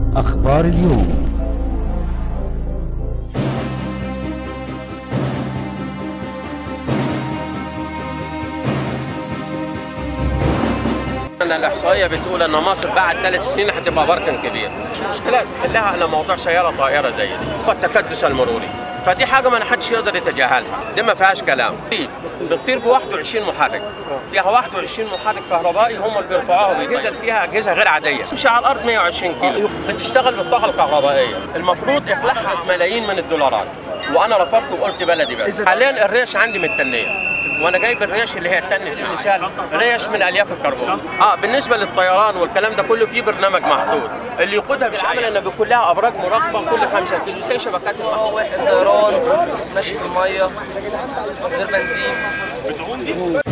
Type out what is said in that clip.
أخبار اليوم ان الاحصائيه بتقول ان مصر بعد ثلاث سنين هتبقى بركن كبير مش مشكله تحلها على موضوع سياره طائره زي دي والتكدس المروري فدي حاجه ما حدش يقدر يتجاهلها دي ما فيهاش كلام بتطير ب 21 محرك فيها 21 محرك كهربائي هم اللي بيرفعوها بيجهزها فيها اجهزه غير عاديه تمشي على الارض 120 كيلو بتشتغل بالطاقه الكهربائيه المفروض اخلاعها ملايين من الدولارات وانا رفضت وقلت بلدي بس حاليا الريش عندي متنيه وانا جايب الريش اللي هي التن دي مثال ريش من الياف الكربون اه بالنسبه للطيران والكلام ده كله في برنامج محدود اللي يقودها مش عامل انه بيكون لها ابراج مراقبه كل 5 كيلو زي شبكات هو واحد طيران ماشي في الميه من غير بنزين